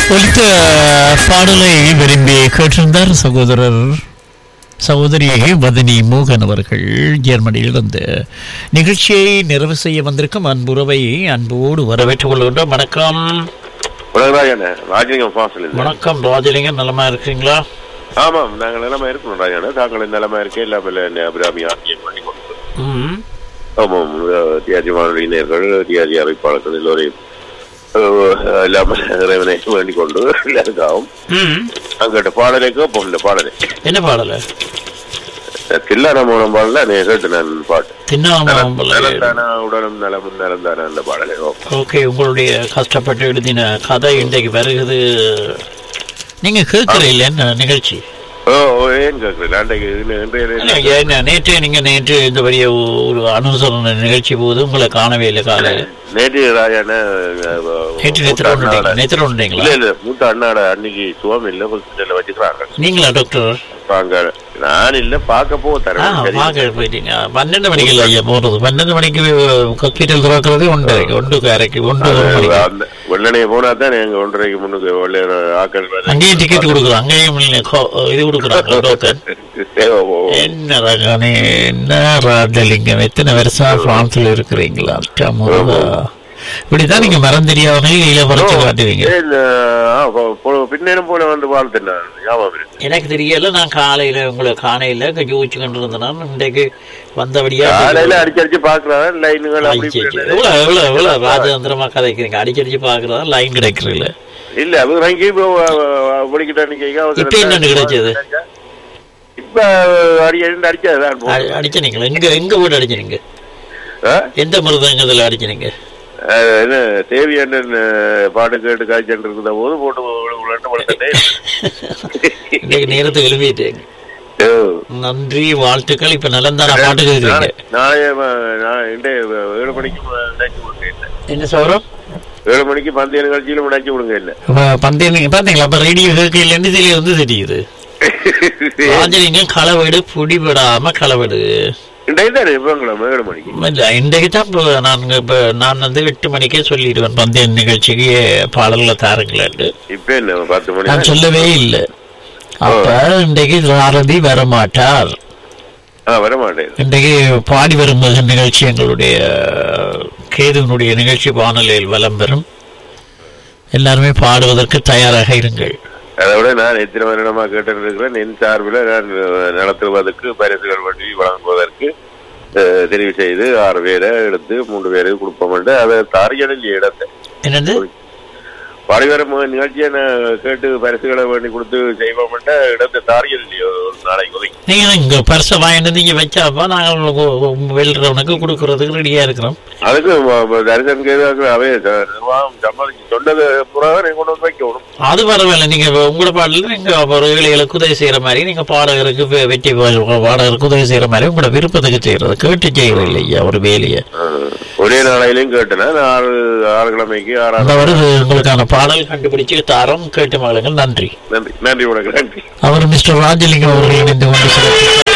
ஒலித்த பாடலை விரும்பி கேட்டிருந்தார் சகோதரர் சகோதரி வதனி மோகன் அவர்கள் ஜெர்மனியிலிருந்து நிகழ்ச்சியை நிறைவு செய்ய வந்திருக்கும் அன்புறவை அன்போடு வரவேற்றுக் கொள்கின்றோம் வணக்கம் உலகராஜன் ராஜலிங்கம் ஃபாசில் இது வணக்கம் ராஜலிங்கம் நலமா இருக்கிறீங்களா ஆமாம் நாங்கள் நிலைமை இருக்கணும் ராஜான தாங்கள் நிலைமை இருக்கே இல்லாமல் அபிராமி ஆட்சியம் பண்ணி கொடுத்து ம் ஆமாம் தியாஜி மாணவியினர்கள் தியாஜி அமைப்பாளர்கள் எல்லோரையும் அஹ், இல்லாமல் இறைவனை வேண்டிக் கொண்டு எல்லாருக்காகவும் ம் அங்கிட்ட பாடலை கேட்போம் இந்த பாடலை என்ன பாடல தில்லான மூலம் பாடல நீ கேட்டு நான் பாட்டு தின்னாமம் நலம் தானா உடலும் நலமும் நலம் தானா அந்த பாடலை ஓ. ஓகே உங்களுடைய கஷ்டப்பட்டு எழுதின கதை இன்றைக்கு வருகிறது நீங்க கேட்கறீங்க என்ன நிகழ்ச்சி ஓ ஓ, ஏன் கேட்குறேன் அன்றைக்கு இன்று- இன்றைய இல்ல, தினம் ஏன்னா, நேற்று நீங்க நேற்று இந்த பெரிய ஒரு அனுசரணை நிகழ்ச்சி போது உங்களை காணவே இல்லை காலையில நேற்று ராஜான நேற்று நேற்று ஒன்றுட்டீங்க நேற்று ஒன்றுட்டீங்களா இல்ல இல்ல மூத்த அண்ணாட அன்னைக்கு சுகம் இல்ல ஹாஸ்பிட்டல்ல வச்சுக்கிறாங்க நீங்களா டாக்டர் அங்க நான் இல்ல பார்க்க போ ஆ தரேன் பார்க்க போயிட்டீங்க பன்னெண்டு மணிக்கு இல்லை ஐயா போறது பன்னெண்டு மணிக்கு ஹாஸ்பிட்டல் திறக்கிறது ஒன்று ஒன்று அரைக்கு ஒன்று ஒரு மணிக்கு அந்த வெள்ளனைய போனா தான் எங்க ஒன்றரைக்கு முன்னுக்கு வெள்ளை ஆக்கள் வேற. அங்கேயும் டிக்கெட் கொடுக்குறோம் அங்கேயும் இல்ல, கோ- இது கொடுக்குறாங்க டோக்கன் தேவை போ. என்ன ரகனே என்ன ராஜலிங்கம் எத்தனை வருஷம் பிரான்ஸ்ல இருக்கிறீங்களா முருகா இப்படிதான் நீங்க மரம் தெரியாதவங்க கையில பறிச்சு காட்டுவீங்க ஏய், இந்த, ஆ, போ- போ- பின்னேறும் போல வந்து வாழ்த்து நான் ஞாபகம் இருக்கு எனக்கு தெரியல நான் காலையில உங்களை காணையில யோசிச்சு கொண்டு இருந்தேன் இன்றைக்கு வந்தபடியா காலையில அடிச்சு அடிச்சு பாக்குறான் லைனுகள் அப்படி ஐயையோ, இப்படி. எவ்வளவு எவ்வளவு எவ்வளவு ராஜதந்திரமா கதைக்கிறீங்க அடிச்சு அடிச்சு பாக்குறதா லைன் கிடைக்கிறீங்கள இல்ல அது வாங்கி இப்போ படிக்கிட்ட இப்ப என்னன்னு கிடைச்சது? இப்ப அடி ரெண்டு அடிச்சதுதான் அ- அடிச்சனீங்களா எங்க எங்க வீடு அடிச்சனீங்க ஆ? எந்த மிருதங்கத்துல அடிச்சனீங்க அஹ் என்ன தேவியண்ணன் அஹ், பாட்டு கேட்டு காய்ச்சல் இருந்த போது போட்டு உலட்டு வளர்த்தே இன்னைக்கு நேரத்துக்கு எழுப்பிட்டேங்க நன்றி வாழ்த்துக்கள் இப்ப நலந்தான பாட்டு கேட்குறீங்க நாளை நான் இன்றைய ஏழு மணிக்கு நினைச்சு விடுங்க இல்லை என்ன சௌரம் ஏழு மணிக்கு பந்தய நிகழ்ச்சியிலும் நினைச்சு விடுங்க இல்லை பந்தயம் நீங்க பாத்தீங்களா அப்ப ரேடியோ கேட்கல இருந்து இதுல வந்து தெரியுது ராஜலிங்கம் களவெடு புடிபடாம களவெடு இன்றைய தான் இருப்பாங்களா ஏழு மணிக்கு இல்ல இன்றைக்கு தான் இப்போ நான் இப்ப நான் வந்து எட்டு மணிக்கே சொல்லிடுவேன் பந்தய நிகழ்ச்சிக்கு பாடல்களை தாருங்களேன் இப்ப என்ன பத்து மணி நான் சொல்லவே இல்லை அப்ப இன்றைக்கு சாரதி வரமாட்டார் ஆ வர மாட்டேன் இன்றைக்கு பாடி வரும் மகன் நிகழ்ச்சி எங்களுடைய கேதுவனுடைய நிகழ்ச்சி வானொலியில் வலம் பெறும் எல்லாருமே பாடுவதற்கு தயாராக இருங்கள் அதை விட நான் எத்தனை வருடமா கேட்டு இருக்கிறேன் என் சார்பில் நான் நடத்துவதற்கு பரிசுகள் வண்டி வழங்குவதற்கு அஹ், தெரிவு செய்து ஆறு பேரை எடுத்து மூன்று பேருக்கு கொடுப்போம் என்று அதை தாரியடில் இடத்தை என்னது பரிவரம் நிகழ்ச்சியை நான் கேட்டு பரிசுகளை வேண்டி கொடுத்து செய்வோம் என்ற இடத்தை தாரியல் ஒரு நாளைக்கு ஒதுக்கி நீங்க இங்க பரிசை வாங்கிட்டு நீங்க வச்சாப்பா நாங்கள் உங்களுக்கு வெல்றவனுக்கு கொடுக்கறதுக்கு ரெடியா இருக்கிறோம் அதுக்கு ம- ம- தரிசனம் கேட்க அவே ச- நிர்வாகம் சம்மதிச்சு சொன்னது புறாக நீங்க கொண்டு வந்து வைக்கணும் அது பரவாயில்ல நீங்க இப்ப உங்களோட பாடல நீங்க ஒரு ஏழைகளுக்கு உதவி செய்யற மாதிரி நீங்க பாடகருக்கு வெ- வெற்றி பா- பாடகருக்கு உதவி செய்யற மாதிரி உங்களோட விருப்பத்துக்கு செய்யறது கேட்டு செய்யறது இல்லையா ஒரு வேலையை அஹ், ஒரே நாளையிலையும் கேட்டேன் நான் ஆறு ஆறு கிழமைக்கு அந்த ஆறாம் வருது உங்களுக்கான பாடல் கண்டுபிடிச்சு தாரம் கேட்டு மகளுங்கள் நன்றி நன்றி நன்றி உனக்கு நன்றி அவர் மிஸ்டர் ராஜலிங்கம் அவர்கள் இணைந்து கொண்டு சிறப்பித்தார்